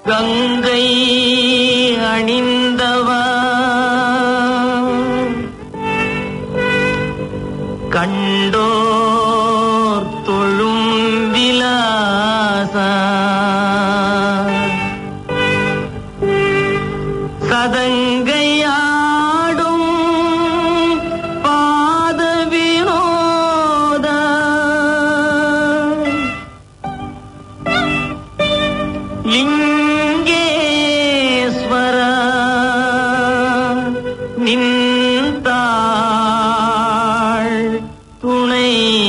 கங்கை அணிந்தவா கண்டோர் தொழும் விலாசா சதங்கையாடும் பாத வினோத லிங்கேஸ்வர நின்றாள் துணை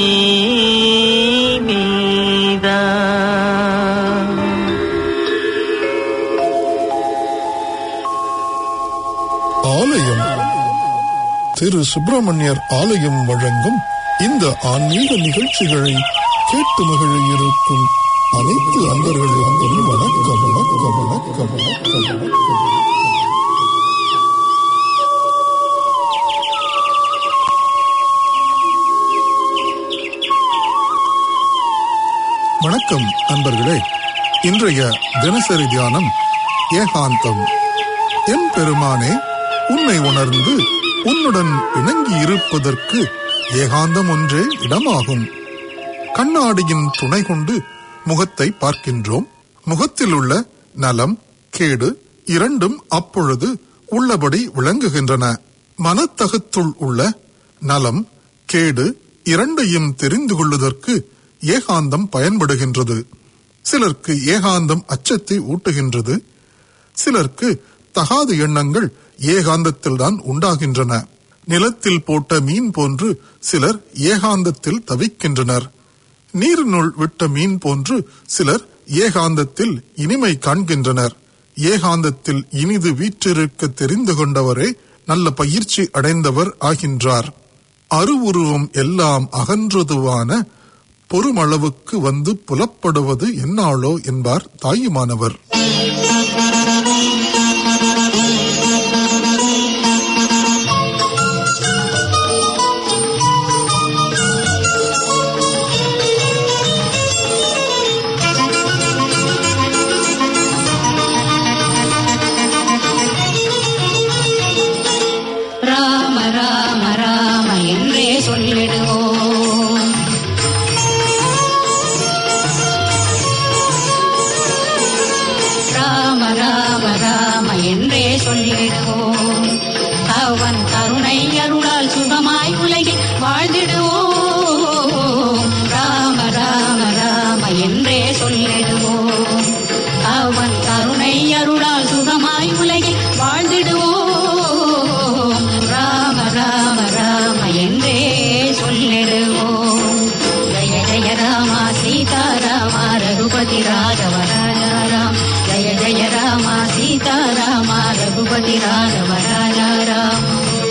மீத ஆலயம் திரு சுப்பிரமணியர் ஆலயம் வழங்கும் இந்த ஆன்மீக நிகழ்ச்சிகளை கேட்டு மகிழ இருக்கும் அனைத்து அன்பர்களுக்கும் வணக்கம் வணக்கம் வணக்கம் வணக்கம் வணக்கம் வணக்கம் அன்பர்களே இன்றைய தினசரி தியானம் ஏகாந்தம் என் பெருமானே உன்னை உணர்ந்து உன்னுடன் இணங்கி இருப்பதற்கு ஏகாந்தம் ஒன்றே இடமாகும் கண்ணாடியின் துணை கொண்டு முகத்தை பார்க்கின்றோம் முகத்தில் உள்ள நலம் கேடு இரண்டும் அப்பொழுது உள்ளபடி விளங்குகின்றன மனத்தகத்துள் உள்ள நலம் கேடு இரண்டையும் தெரிந்து கொள்வதற்கு ஏகாந்தம் பயன்படுகின்றது சிலருக்கு ஏகாந்தம் அச்சத்தை ஊட்டுகின்றது சிலருக்கு தகாத எண்ணங்கள் ஏகாந்தத்தில்தான் உண்டாகின்றன நிலத்தில் போட்ட மீன் போன்று சிலர் ஏகாந்தத்தில் தவிக்கின்றனர் நீரினுள் விட்ட மீன் போன்று சிலர் ஏகாந்தத்தில் இனிமை காண்கின்றனர் ஏகாந்தத்தில் இனிது வீற்றிருக்க தெரிந்து கொண்டவரே நல்ல பயிற்சி அடைந்தவர் ஆகின்றார் அருவுருவம் எல்லாம் அகன்றதுவான பொறுமளவுக்கு வந்து புலப்படுவது என்னாளோ என்பார் தாயுமானவர் ராம ராம ராம என்றே சொல்லிடுவோம் ராம ராம ராம என்றே சொல்லிடுவோம் அவன் கருணை அருளால் சுகமாய் உலகில் வாழ்ந்திடுவோம் ராம ராம ராம என்றே சொல்லிடுவோம் அவன் கருணை அருளால் சுகமாய் உலகில் வாழ்ந்திடுவோம் ராம ராம ராம என்றே சொல்லிடுவோம் ஜய ஜய ராமா சீதாராமா ரகுபதி ராகவ ராஜா ராம் ஜய ஜய ராமா சீதாராமா ரகுபதி ராகவ ராஜா ராம்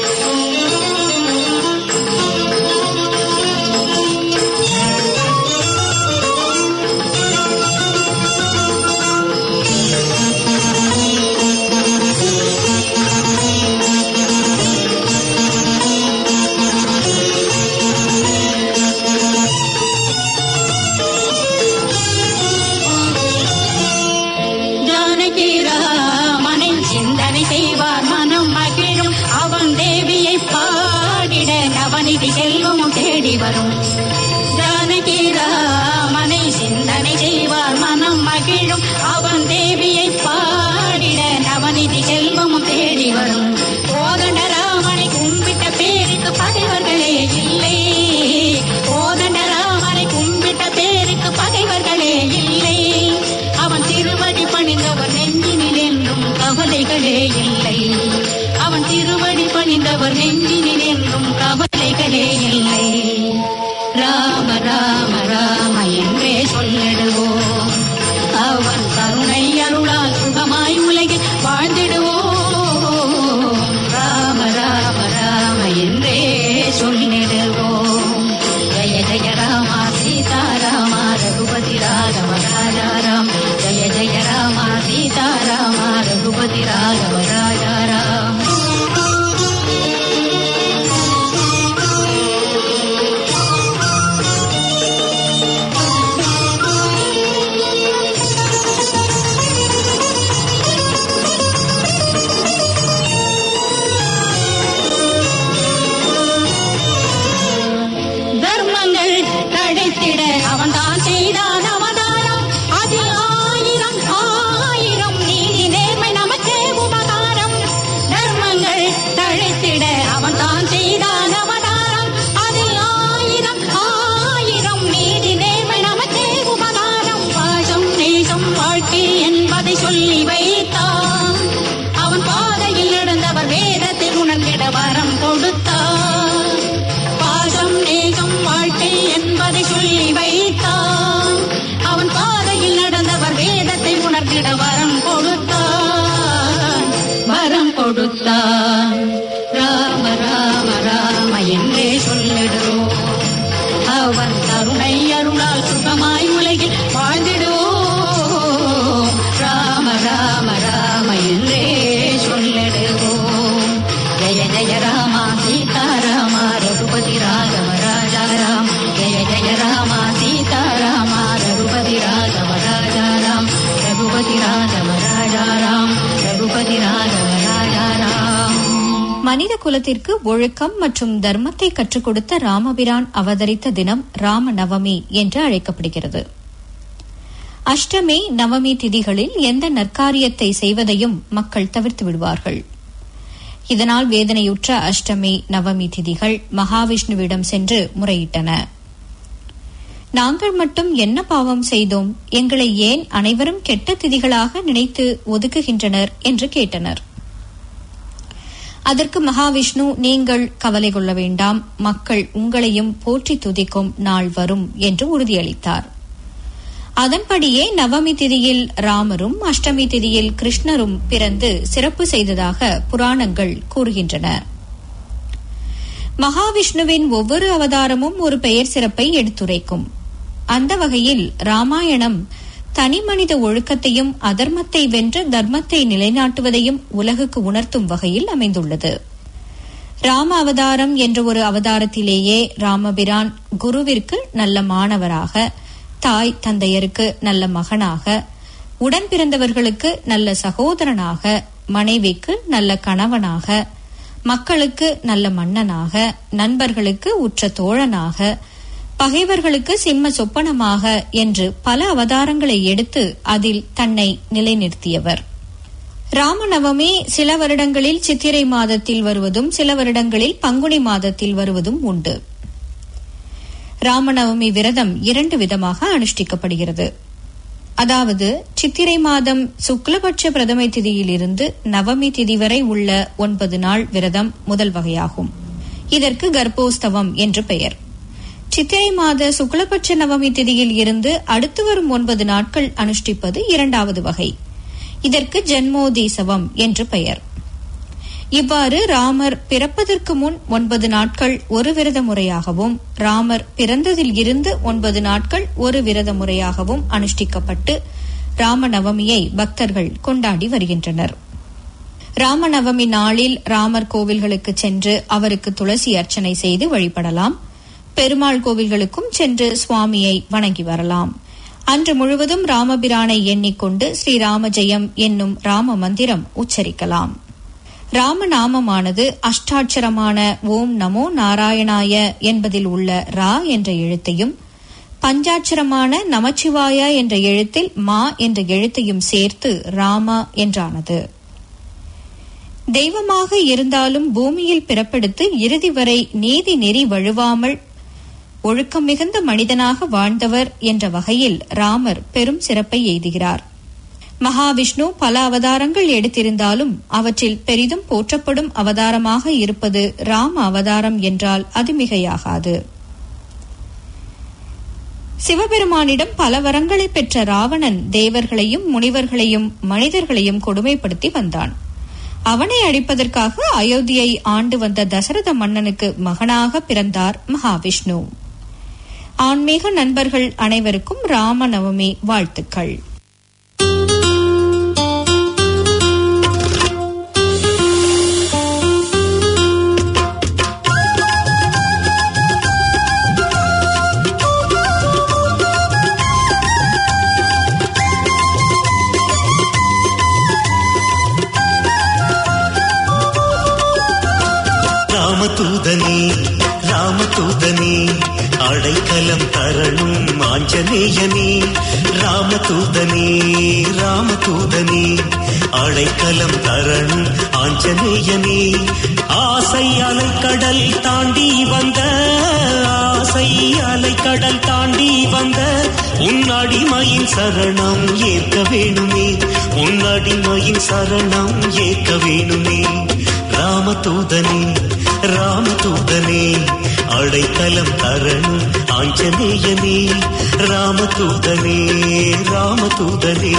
ஜானகி ராமனின் சிந்தனை செய்வார் மனம் மகிழும் அவன் தேவியை பாடிட நவநிதி செல்வமும் தேடி வரும் ஜானகி ராமனை சிந்தனை செய்வார் மனம் மகிழும் அவன் தேவியை பாடிட நவநிதி செல்வமும் தேடி வரும் கோதண்ட ராமனை கும்பிட்ட பேருக்கு பகைவர்களே இல்லை கோதண்ட ராமனை கும்பிட்ட பேருக்கு பகைவர்களே இல்லை அவன் திருவடி பணிந்தவர் நெஞ்சினில் என்றும் கவலைகளே இல்லை அவன் திருவடி பணிந்தவர் நெஞ்சினில் என்றும் கவலைகளே இல்லை ராம ராம ராம என்றே சொல்லிடுவோம் அவன் கருணை அருளால் சுகமாய் உலகில் வாழ்ந்திடுவோம் ராம ராம ராம என்றே சொல்லிடுவோம் ஜய ஜய ராமா சீதாராமா ரகுபதி ராகவ ராஜா ராம் ஜய ஜய ராமா சீதாராமா ரகுபதி ராகவ ராஜா ராம் சொல்லி வைத்தான் அவன் பாதையில் நடந்தவர் வேதத்தை உணர்ந்திட வரம் கொடுத்தான் பாசம் நேசம் வாழ்க்கை என்பதை சொல்லி வைத்தான் அவன் பாதையில் நடந்தவர் வேதத்தை உணர்ந்திட வரம் கொடுத்தான் வரம் கொடுத்தான் ராம ராம ராம என்றே சொல்லிடுவோம் அவன் கருணை அருளால் சுகமாய் உலகில் வாழ்ந்திடுவோம் ராம ராம ராம என்றே சொல்லிடுவோம் ஜெய ஜெய ராமா சீதாராமா ரகுபதி ராகவ ராஜா ராம் ஜெய ஜெய ராமா சீதாராமா ரகுபதி ராகவ ராஜா ராம் ரகுபதி ராகவ ராஜா ராம் ரகுபதி ராகவ ராஜா ராம் மனித குலத்திற்கு ஒழுக்கம் மற்றும் தர்மத்தை கற்றுக் கொடுத்த ராமபிரான் அவதரித்த தினம் ராம நவமி என்று அழைக்கப்படுகிறது அஷ்டமி நவமி திதிகளில் எந்த நற்காரியத்தை செய்வதையும் மக்கள் தவிர்த்து விடுவார்கள் இதனால் வேதனையுற்ற அஷ்டமி நவமி திதிகள் மகாவிஷ்ணுவிடம் சென்று முறையிட்டன நாங்கள் மட்டும் என்ன பாவம் செய்தோம் எங்களை ஏன் அனைவரும் கெட்ட திதிகளாக நினைத்து ஒதுக்குகின்றனர் என்று கேட்டனர் அதற்கு மகாவிஷ்ணு நீங்கள் கவலை கொள்ள வேண்டாம் மக்கள் உங்களையும் போற்றி துதிக்கும் நாள் வரும் என்று உறுதியளித்தார் அதன்படியே நவமி திதியில் ராமரும் அஷ்டமி திதியில் கிருஷ்ணரும் பிறந்து சிறப்பு செய்ததாக புராணங்கள் கூறுகின்றன மகாவிஷ்ணுவின் ஒவ்வொரு அவதாரமும் ஒரு பெயர் சிறப்பை எடுத்துரைக்கும் அந்த வகையில் ராமாயணம் தனிமனித ஒழுக்கத்தையும் அதர்மத்தை வென்று தர்மத்தை நிலைநாட்டுவதையும் உலகுக்கு உணர்த்தும் வகையில் அமைந்துள்ளது ராம அவதாரம் என்ற ஒரு அவதாரத்திலேயே ராமபிரான் குருவிற்கு நல்ல மாணவராக தாய் தந்தையருக்கு நல்ல மகனாக உடன் பிறந்தவர்களுக்கு நல்ல சகோதரனாக மனைவிக்கு நல்ல கணவனாக மக்களுக்கு நல்ல மன்னனாக நண்பர்களுக்கு உற்ற தோழனாக பகைவர்களுக்கு சிம்ம சொப்பனமாக என்று பல அவதாரங்களை எடுத்து அதில் தன்னை நிலைநிறுத்தியவர் ராமநவமி சில வருடங்களில் சித்திரை மாதத்தில் வருவதும் சில வருடங்களில் பங்குனி மாதத்தில் வருவதும் உண்டு ராமநவமி விரதம் இரண்டு விதமாக அனுஷ்டிக்கப்படுகிறது அதாவது சித்திரை மாதம் சுக்லபட்ச பிரதமை திதியிலிருந்து நவமி திதி வரை உள்ள ஒன்பது நாள் விரதம் முதல் வகையாகும் இதற்கு கர்ப்போஸ்தவம் என்று பெயர் சித்திரை மாத சுக்லபட்ச நவமி திதியில் இருந்து அடுத்து வரும் ஒன்பது நாட்கள் அனுஷ்டிப்பது இரண்டாவது வகை இதற்கு ஜென்மோதீசவம் என்று பெயர் இவ்வாறு ராமர் பிறப்பதற்கு முன் ஒன்பது நாட்கள் ஒரு விரத முறையாகவும் ராமர் பிறந்ததில் இருந்து ஒன்பது நாட்கள் ஒரு விரத முறையாகவும் அனுஷ்டிக்கப்பட்டு ராமநவமியை பக்தர்கள் கொண்டாடி வருகின்றனர் ராமநவமி நாளில் ராமர் கோவில்களுக்கு சென்று அவருக்கு துளசி அர்ச்சனை செய்து வழிபடலாம் பெருமாள் கோவில்களுக்கும் சென்று சுவாமியை வணங்கி வரலாம் அன்று முழுவதும் ராமபிரானை எண்ணிக்கொண்டு ஸ்ரீராம ஜெயம் என்னும் ராம மந்திரம் உச்சரிக்கலாம் ராமநாமமானது அஷ்டாட்சரமான ஓம் நமோ நாராயணாய என்பதில் உள்ள ரா என்ற எழுத்தையும் பஞ்சாட்சரமான நமச்சிவாய என்ற எழுத்தில் மா என்ற எழுத்தையும் சேர்த்து ராமா என்றானது தெய்வமாக இருந்தாலும் பூமியில் பிறப்பெடுத்து இறுதி வரை நீதி நெறி வழுவாமல் ஒழுக்கம் மிகுந்த மனிதனாக வாழ்ந்தவர் என்ற வகையில் ராமர் பெரும் சிறப்பை எய்துகிறார் மகாவிஷ்ணு பல அவதாரங்கள் எடுத்திருந்தாலும் அவற்றில் பெரிதும் போற்றப்படும் அவதாரமாக இருப்பது ராம அவதாரம் என்றால் அது மிகையாகாது சிவபெருமானிடம் பல வரங்களை பெற்ற ராவணன் தேவர்களையும் முனிவர்களையும் மனிதர்களையும் கொடுமைப்படுத்தி வந்தான் அவனை அழிப்பதற்காக அயோத்தியை ஆண்டு வந்த தசரத மன்னனுக்கு மகனாக பிறந்தார் மகாவிஷ்ணு ஆன்மீக நண்பர்கள் அனைவருக்கும் ராமநவமி வாழ்த்துக்கள் ராமதூதனே ராம ராமதூதனே அடைக்கலம் தரணும் ஆஞ்சநேயனே ராமதூதனே ராமதூதனே அடைக்கலம் தரணும் ஆஞ்சநேயனே ஆசை அலைக்கடல் தாண்டி வந்த ஆசை அலைக்கடல் தாண்டி வந்த உன் அடிமையின் சரணம் ஏற்க வேணுமே உன் அடிமையின் சரணம் ஏற்க வேணுமே ராமதூதனே ராமதூதனே அடைக்கலம் தரணும் ஆஞ்சநேயனே ராமதூதனே ராமதூதனே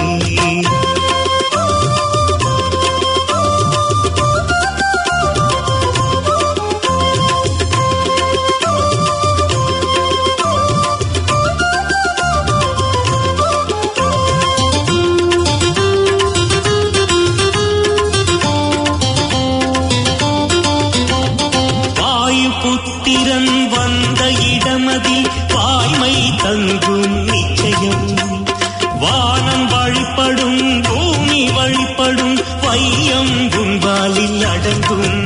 வாயு புத்திரன் வந்த இடமதில் வாய்மை தங்கும் நிச்சயம் வானம் வழிபடும் பூமி வழிபடும் வையம் கும்பாலில் அடங்கும்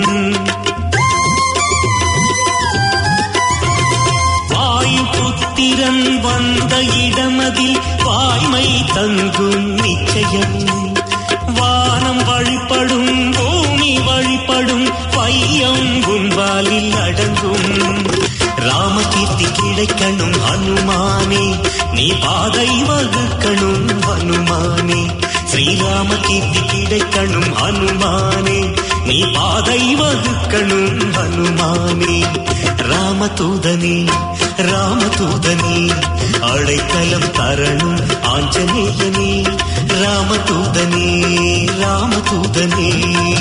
வாயு புத்திரன் வந்த இடமதில் வாய்மை தங்கும் நிச்சயம் வானம் வழிபடும் பூமி வழிபடும் பையம் கும்பாலில் அடங்கும் ராமகீர்த்தி கிடைக்கணும் ஹனுமானே நீ பாதை வகுக்கணும் ஹனுமானே ஸ்ரீராம கீர்த்தி கிடைக்கணும் ஹனுமானே நீ பாதை வகுக்கணும் ஹனுமானே ராமதூதனே ராமதூதனே அடைக்கலம் தரணும் ஆஞ்சநேயனே ராமதூதனே ராமதூதனே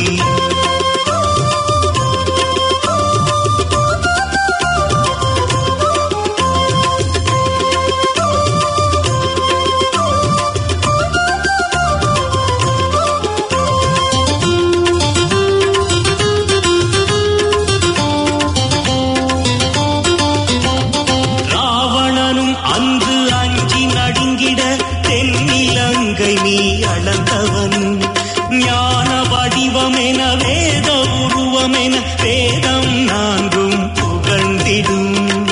ராவணனும் அன்று அஞ்சி நடுங்கிட தென்னிலங்கை நீ அளந்தவன் ஞான வடிவமென வேத உருவமென வேதம் நான்கும் புகழ்ந்திடும்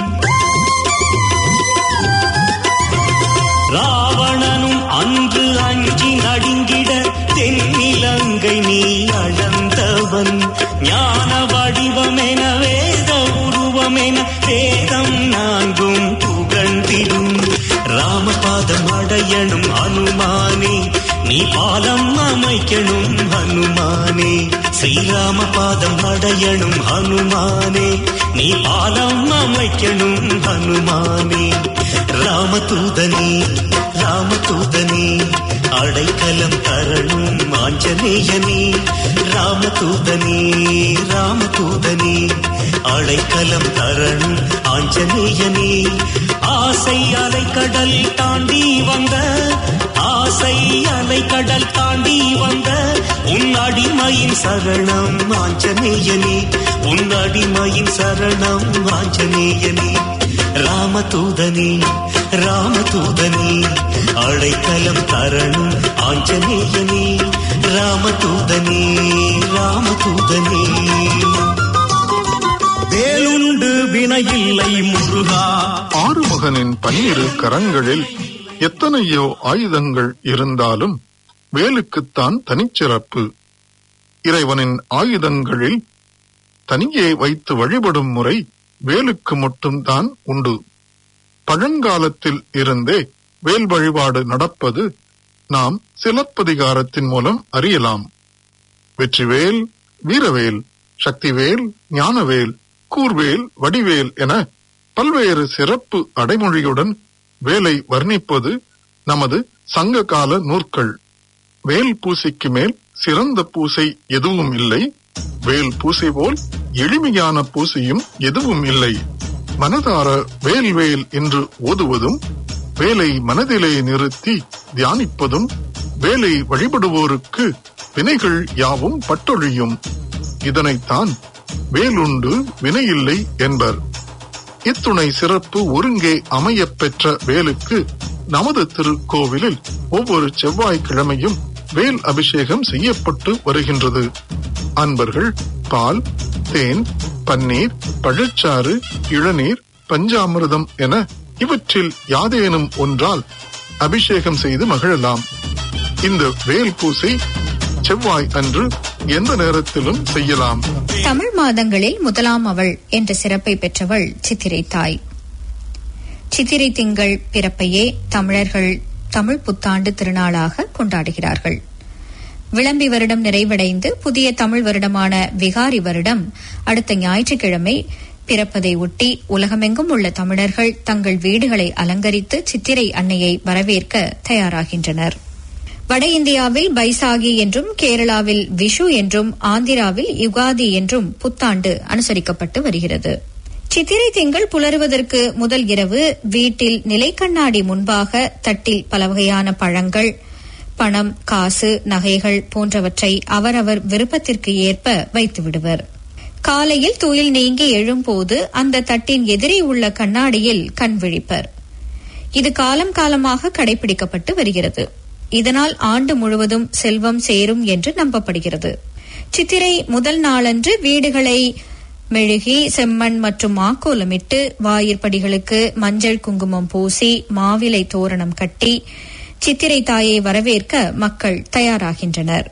ராவணனும் அன்று அஞ்சி நடுங்கிட தென்னிலங்கை நீ அளந்தவன் ஞான வடிவமென வேத உருவமென வேதம் நான்கும் புகழ்ந்திடும் ராமபாதம் அடையணும் அனுமானே நீ பாலம் அமைக்கணும் ஹனுமானே ஸ்ரீராம பாதம் அடையணும் ஹனுமானே நீ பாலம் அமைக்கணும் ஹனுமானே ராமதூதனே ராமதூதனே அடைக்கலம் தரணும் ஆஞ்சநேயனே ராமதூதனே ராமதூதனே அடைக்கலம் தரணும் ஆஞ்சநேயனே ஆசை அலைக்கடல் தாண்டி வந்த ஆசை அலைக்கடல் தாண்டி வந்த உன் அடிமையின் சரணம் ஆஞ்சநேயனே உன் அடிமையின் சரணம் ஆஞ்சநேயனே ராமதூதனே ராமதூதனே அடைக்கலம் தரணும் ஆஞ்சநேயனே ராமதூதனே ராமதூதனே வேலுண்டு வினையில்லை முருகா ஆறுமுகனின் பன்னிரு கரங்களில் எத்தனையோ ஆயுதங்கள் இருந்தாலும் வேலுக்குத்தான் தனிச்சிறப்பு இறைவனின் ஆயுதங்களில் தனியே வைத்து வழிபடும் முறை வேலுக்கு மட்டும்தான் உண்டு பழங்காலத்தில் இருந்தே வேல் வழிபாடு நடப்பது நாம் சிலப்பதிகாரத்தின் மூலம் அறியலாம் வெற்றிவேல் வீரவேல் சக்திவேல் ஞானவேல் கூர்வேல் வடிவேல் என பல்வேறு சிறப்பு அடைமொழியுடன் வேலை வர்ணிப்பது நமது சங்க கால நூற்கள் வேல் பூசைக்கு மேல் சிறந்த பூசை எதுவும் இல்லை வேல் பூசை போல் எளிமையான பூசையும் எதுவும் இல்லை மனதார வேல் வேல் என்று ஓதுவதும் வேலை மனதிலே நிறுத்தி தியானிப்பதும் வேலை வழிபடுவோருக்கு வினைகள் யாவும் பட்டொழியும் இதனைத்தான் வேலுண்டு வினையில்லை என்பர் இத்துணை சிறப்பு ஒருங்கே அமையப் பெற்ற வேலுக்கு நமது திருக்கோவிலில் ஒவ்வொரு செவ்வாய்க்கிழமையும் வேல் அபிஷேகம் செய்யப்பட்டு வருகின்றது அன்பர்கள் பால் தேன் பன்னீர் பழச்சாறு இளநீர் பஞ்சாமிர்தம் என இவற்றில் யாதேனும் ஒன்றால் அபிஷேகம் செய்து மகிழலாம் இந்த வேல் பூசை செவ்வாய் அன்று எந்த நேரத்திலும் செய்யலாம் தமிழ் மாதங்களில் முதலாம் அவள் என்ற சிறப்பை பெற்றவள் சித்திரை தாய் சித்திரை திங்கள் பிறப்பையே தமிழர்கள் தமிழ் புத்தாண்டு திருநாளாக கொண்டாடுகிறார்கள் விளம்பி வருடம் நிறைவடைந்து புதிய தமிழ் வருடமான விகாரி வருடம் அடுத்த ஞாயிற்றுக்கிழமை பிறப்பதை ஒட்டி உலகமெங்கும் உள்ள தமிழர்கள் தங்கள் வீடுகளை அலங்கரித்து சித்திரை அன்னையை வரவேற்க தயாராகின்றனர் வட இந்தியாவில் பைசாகி என்றும் கேரளாவில் விஷு என்றும் ஆந்திராவில் யுகாதி என்றும் புத்தாண்டு அனுசரிக்கப்பட்டு வருகிறது சித்திரை திங்கள் புலருவதற்கு முதல் இரவு வீட்டில் நிலைக்கண்ணாடி முன்பாக தட்டில் பல வகையான பழங்கள் பணம் காசு நகைகள் போன்றவற்றை அவரவர் விருப்பத்திற்கு ஏற்ப வைத்து விடுவர் காலையில் துயில் நீங்கி எழும்போது அந்த தட்டின் எதிரே உள்ள கண்ணாடியில் கண் விழிப்பர் இது காலம் காலமாக கடைபிடிக்கப்பட்டு வருகிறது இதனால் ஆண்டு முழுவதும் செல்வம் சேரும் என்று நம்பப்படுகிறது சித்திரை முதல் நாளன்று வீடுகளை மெழுகி செம்மண் மற்றும் மாக்கோலமிட்டு வாயிற்படிகளுக்கு மஞ்சள் குங்குமம் பூசி மாவிலை தோரணம் கட்டி சித்திரை தாயை வரவேற்க மக்கள் தயாராகின்றனர்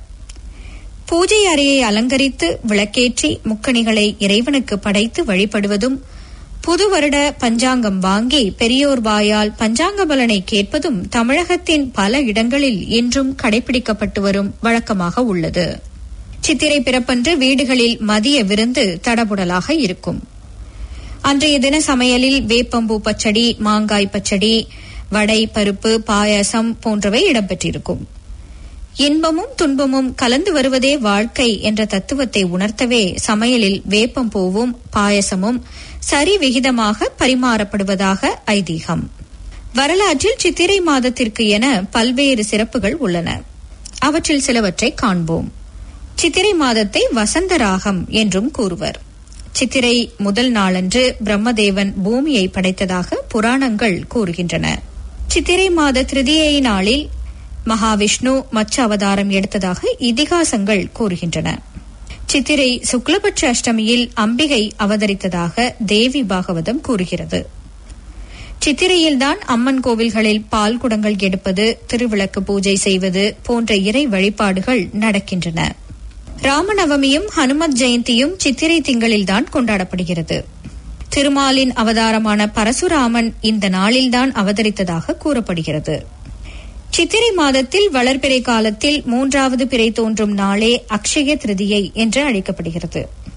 பூஜை அறையை அலங்கரித்து விளக்கேற்றி முக்கணிகளை இறைவனுக்கு படைத்து வழிபடுவதும் புது வருட பஞ்சாங்கம் வாங்கி பெரியோர் வாயால் பஞ்சாங்க பலனை கேட்பதும் தமிழகத்தின் பல இடங்களில் இன்றும் கடைபிடிக்கப்பட்டு வரும் வழக்கமாக உள்ளது சித்திரை பிறப்பன்று வீடுகளில் மதிய விருந்து தடபுடலாக இருக்கும் அன்றைய தின சமையலில் வேப்பம்பூ பச்சடி மாங்காய் பச்சடி வடை பருப்பு பாயாசம் போன்றவை இடம்பெற்றிருக்கும் இன்பமும் துன்பமும் கலந்து வருவதே வாழ்க்கை என்ற தத்துவத்தை உணர்த்தவே சமையலில் வேப்பம்பூவும் பாயசமும் சரி விகிதமாக பரிமாறப்படுவதாக ஐதீகம் வரலாற்றில் சித்திரை மாதத்திற்கு என பல்வேறு சிறப்புகள் உள்ளன அவற்றில் சிலவற்றை காண்போம் சித்திரை மாதத்தை வசந்த ராகம் என்றும் கூறுவர் சித்திரை முதல் நாளன்று பிரம்மதேவன் பூமியை படைத்ததாக புராணங்கள் கூறுகின்றன சித்திரை மாத திருதியை நாளில் மகாவிஷ்ணு மச்ச அவதாரம் எடுத்ததாக இதிகாசங்கள் கூறுகின்றன சித்திரை சுக்லபட்ச அஷ்டமியில் அம்பிகை அவதரித்ததாக தேவி பாகவதம் கூறுகிறது சித்திரையில்தான் அம்மன் கோவில்களில் பால் குடங்கள் எடுப்பது திருவிளக்கு பூஜை செய்வது போன்ற இறை வழிபாடுகள் நடக்கின்றன ராமநவமியும் ஹனுமத் ஜெயந்தியும் சித்திரை திங்களில்தான் கொண்டாடப்படுகிறது திருமாலின் அவதாரமான பரசுராமன் இந்த நாளில்தான் அவதரித்ததாக கூறப்படுகிறது சித்திரை மாதத்தில் வளர்பிறை காலத்தில் மூன்றாவது பிறை தோன்றும் நாளே அக்ஷய திருதியை என்று அழைக்கப்படுகிறது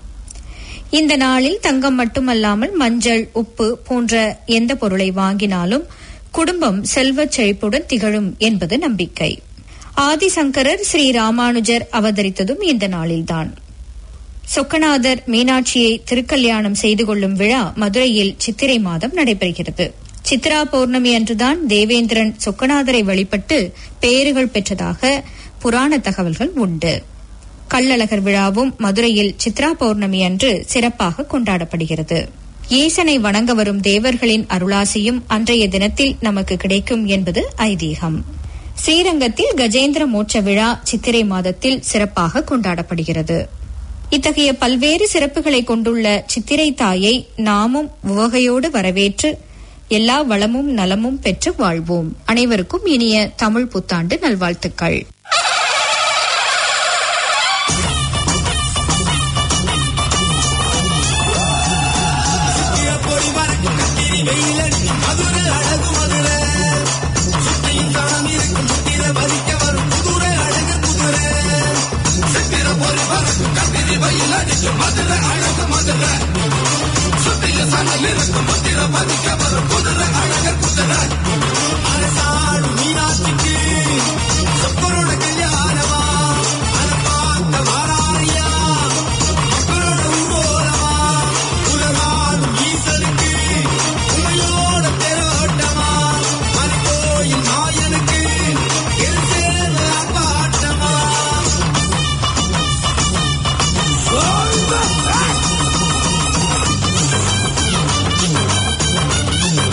இந்த நாளில் தங்கம் மட்டுமல்லாமல் மஞ்சள் உப்பு போன்ற எந்த பொருளை வாங்கினாலும் குடும்பம் செல்வச் செழிப்புடன் திகழும் என்பது நம்பிக்கை ஆதிசங்கரர் ஸ்ரீ ராமானுஜர் அவதரித்ததும் இந்த நாளில்தான் சொக்கநாதர் மீனாட்சியை திருக்கல்யாணம் செய்து கொள்ளும் விழா மதுரையில் சித்திரை மாதம் நடைபெறுகிறது சித்ரா பௌர்ணமி அன்றுதான் தேவேந்திரன் சொக்கநாதரை வழிபட்டு பேறுகள் பெற்றதாக புராண தகவல்கள் உண்டு கள்ளழகர் விழாவும் மதுரையில் சித்ரா பௌர்ணமி அன்று சிறப்பாக கொண்டாடப்படுகிறது ஈசனை வணங்க வரும் தேவர்களின் அருளாசியும் அன்றைய தினத்தில் நமக்கு கிடைக்கும் என்பது ஐதீகம் ஸ்ரீரங்கத்தில் கஜேந்திர மோட்ச விழா சித்திரை மாதத்தில் சிறப்பாக கொண்டாடப்படுகிறது இத்தகைய பல்வேறு சிறப்புகளை கொண்டுள்ள சித்திரை தாயை நாமும் உவகையோடு வரவேற்று எல்லா வளமும் நலமும் பெற்று வாழ்வோம் அனைவருக்கும் இனிய தமிழ் புத்தாண்டு நல்வாழ்த்துக்கள்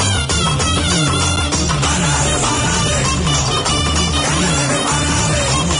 Para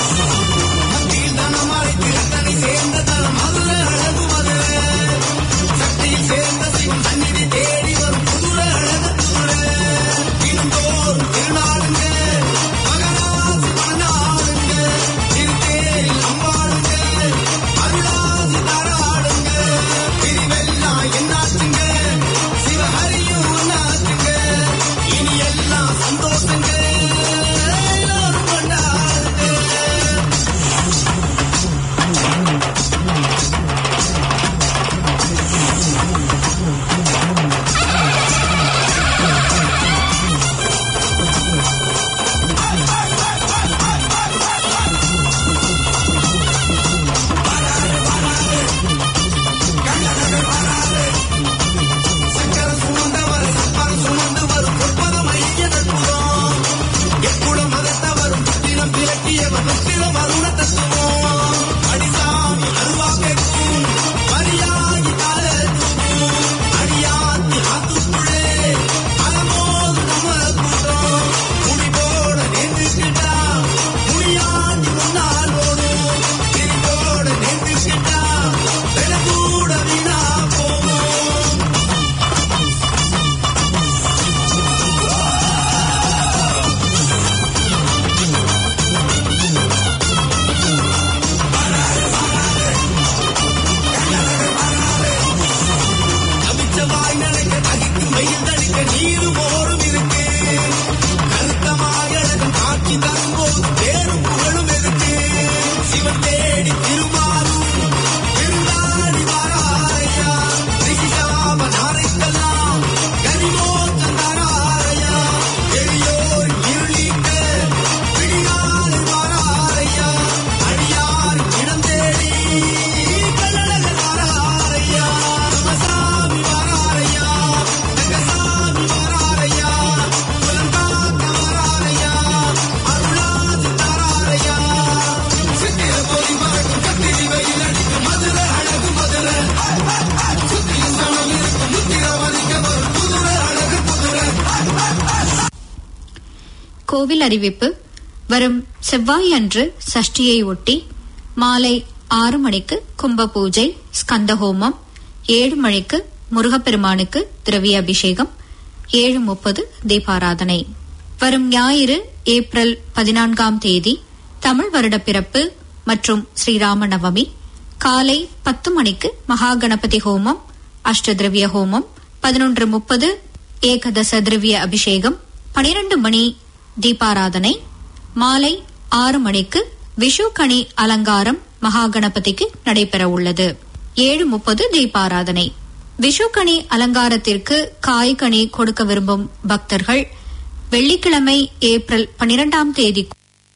கோவில் அறிவிப்பு வரும் செவ்வாய் அன்று சஷ்டியை ஒட்டி மாலை ஆறு மணிக்கு கும்ப பூஜை ஸ்கந்த ஹோமம் ஏழு மணிக்கு முருகப்பெருமானுக்கு திரவிய அபிஷேகம் ஏழு முப்பது தீபாராதனை வரும் ஞாயிறு ஏப்ரல் பதினான்காம் தேதி தமிழ் வருட பிறப்பு மற்றும் ஸ்ரீராம நவமி காலை பத்து மணிக்கு மகா கணபதி ஹோமம் அஷ்டதிரவிய ஹோமம் பதினொன்று முப்பது ஏகதச திரவிய அபிஷேகம் பனிரெண்டு மணி தீபாராதனை மாலை ஆறு மணிக்கு விஷு கணி அலங்காரம் மகா கணபதிக்கு நடைபெற உள்ளது ஏழு முப்பது தீபாராதனை விஷுக்கணி அலங்காரத்திற்கு காய்கனி கொடுக்க விரும்பும் பக்தர்கள் வெள்ளிக்கிழமை ஏப்ரல் பனிரெண்டாம் தேதி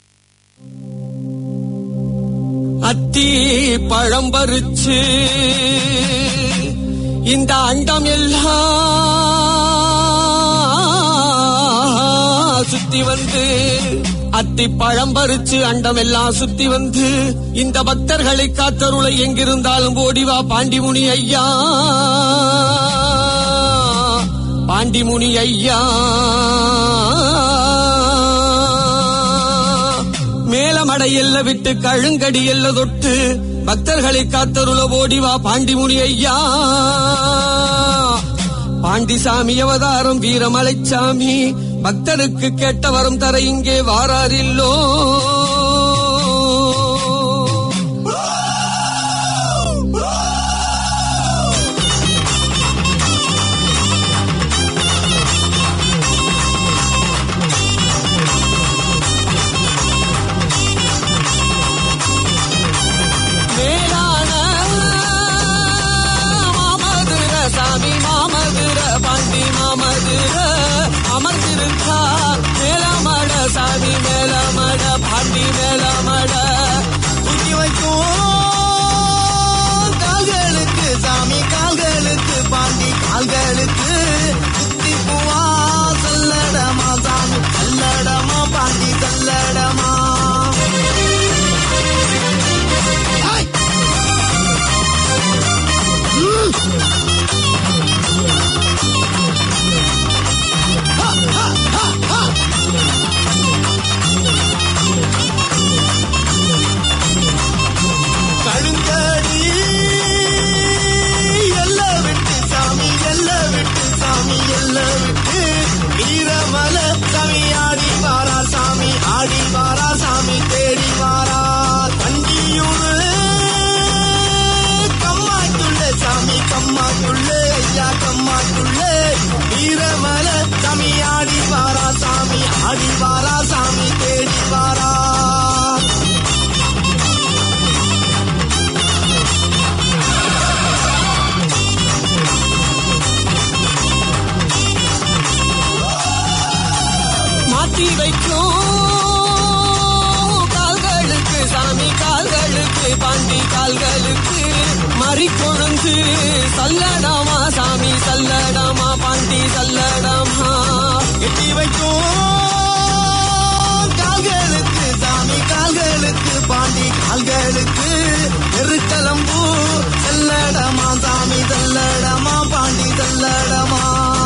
அத்தி பழம் பறிச்சு இந்த அண்டம் எல்லாம் சுத்தி வந்து அத்தி பழம் பறிச்சு அண்டம் எல்லாம் சுத்தி வந்து இந்த பக்தர்களை காத்தருளை எங்கிருந்தாலும் ஓடிவா பாண்டிமுனி ஐயா பாண்டிமுனி ஐயா மேலமடை எல்ல விட்டு கழுங்கடி எல்ல தொட்டு பக்தர்களை காத்தருள ஓடிவா பாண்டிமுனி ஐயா பாண்டிசாமி அவதாரம் வீரமலைச்சாமி பக்தருக்கு கேட்ட வரம் தர இங்கே வாராரில்லோ மேலான மாமதுர சாமி மாமதுர பாண்டி மாமதுர அமர்ந்திருக்கா மேலமட சாமி மேலமட பாண்டி மேலமட தூக்கி வைக்கும் கால்களுக்கு சாமி கால்களுக்கு பாண்டி கால்களுக்கு சுத்தி பூவா சல்லடமா சாமி சல்லடமா பாண்டி சல்லடமா கழுங்கடி எல்ல விட்டு சாமி எல்ல விட்டு சாமி எல்ல விட்டு வீரமல சாமி ஆடி வாரா சாமி ஆடி வாரா சாமி தேடி வாரா கண்டியூரு கம்மாக்குள்ள சாமி கம்மாக்குள்ள ஐயா கம்மாக்குள்ள வீரமல சாமி ஆடி வாரா சாமி ஆடி வாரா சாமி தேடி வாரா மாற்றி வைக்கும் கால்களுக்கு சாமி கால்களுக்கு பாண்டி கால்களுக்கு மறி கொழுந்து சல்லடாமா சாமி சல்லடாமா பாண்டி சல்லடாமா எட்டி வைக்கும் கால்களுக்கு சாமி கால்களுக்கு பாண்டி கால்களுக்கு நெருக்கலம்பூ செல்லடமா சாமி செல்லடமா பாண்டி செல்லடமா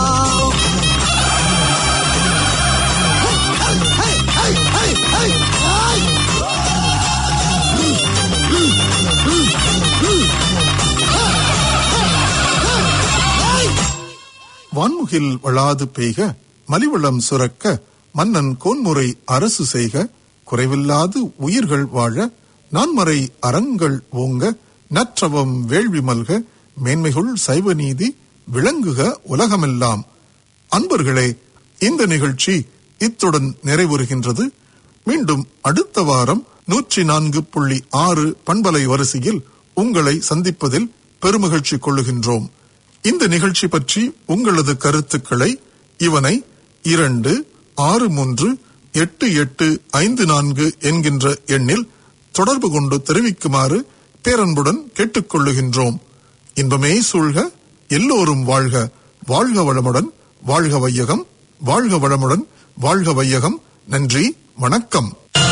வான்முகில் வளாது பெய்க மலிவளம் சுரக்க மன்னன் கோன்முறை அரசு செய்க குறைவில்லாது உயிர்கள் வாழ நான்மறை அறங்கள் ஓங்க நற்றவம் வேள்வி மல்க மேன்மைகுள் சைவ நீதி விளங்குக உலகமெல்லாம் அன்பர்களே இந்த நிகழ்ச்சி இத்துடன் நிறைவுறுகின்றது மீண்டும் அடுத்த வாரம் நூற்றி நான்கு புள்ளி ஆறு பண்பலை வரிசையில் உங்களை சந்திப்பதில் பெருமகிழ்ச்சி கொள்ளுகின்றோம் இந்த நிகழ்ச்சி பற்றி உங்களது கருத்துக்களை இவனை இரண்டு ஆறு மூன்று எட்டு எட்டு ஐந்து நான்கு என்கின்ற எண்ணில் தொடர்பு கொண்டு தெரிவிக்குமாறு பேரன்புடன் கேட்டுக்கொள்ளுகின்றோம் இன்பமே சூழ்க எல்லோரும் வாழ்க வாழ்க வளமுடன் வாழ்க வையகம் வாழ்க வளமுடன் வாழ்க வையகம் நன்றி வணக்கம்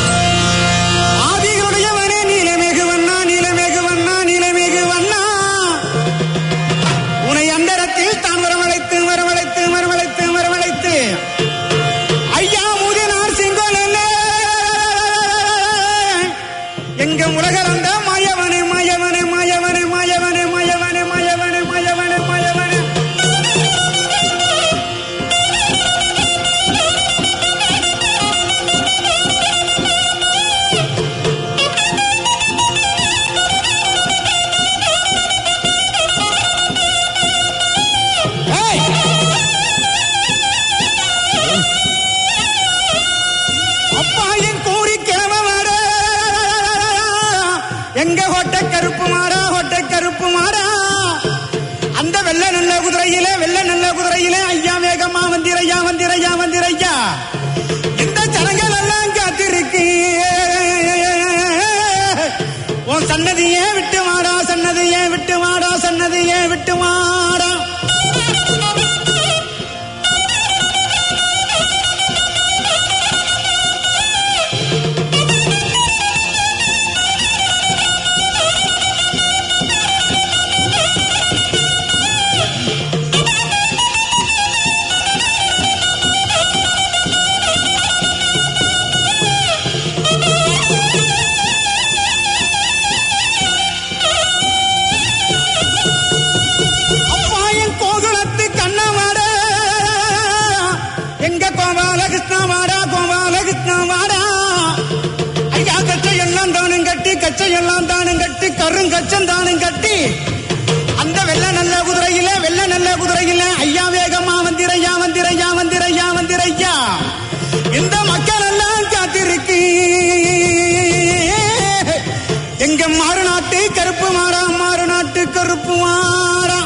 ஆதியுடையவனே நீலமேகு வண்ணா நீலமேகு வண்ணா நீலமேகு வண்ணா உனை அந்தரத்தில் தான் வரவழைத்து வரவழைத்து வரவழைத்து வரவழைத்து ஐயா முதினார் செங்கோலே எங்க உலகளந்த மாயவனே மாயவனே மாயவனே மாயவனே மாயவனே மாயவனே மாயவனே மாயவனே ஏய்! அப்பா என் கூறி கிழமை வாடா எங்க ஹொட்ட கருப்பு மாடா ஹொட்ட கருப்பு மாடா அந்த வெள்ள நல்ல குதிரையிலே வெள்ள நல்ல குதிரையிலே ஐயா வேகமா வந்திரையா வந்திரையா வந்திரையா இந்த ஜனங்கள் எல்லாம் காத்திருக்கு உன் சன்னதியே விட்டு மாடா சன்னதியே விட்டு மாடா சன்னதியே விட்டு மாடா அப்பா என் கோகுலத்து கண்ணமாடா எங்க கோபால கிருஷ்ணமாடா கோபால கிருஷ்ணமாடா ஐயா கச்சை எல்லாம் தானும் கட்டி கச்சை எல்லாம் தானும் கட்டி கருங்கச்சம் தானும் கட்டி அந்த வெள்ள நல்ல குதிரையில வெள்ள நல்ல குதிரையில ஐயா வேகமா வந்திரையா வந்திரையா வந்திரையா வந்திரையா இந்த மக்கள் எல்லாம் காத்திருக்கு எங்க மாறு நாட்டு கருப்பு மாறா மாறு நாட்டு கருப்பு மாறா